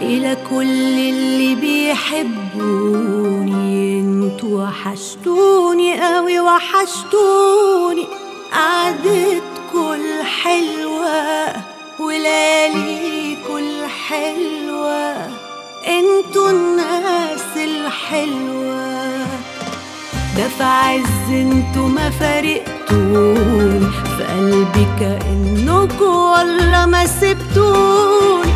إلى كل اللي بيحبوني انتوا وحشتوني قوي وحشتوني قعدتكوا الحلوة ولياليكوا الحلوة انتوا الناس الحلوة ده في عز انتوا ما فارقتوني في قلبي كأنكوا والله ما سبتوني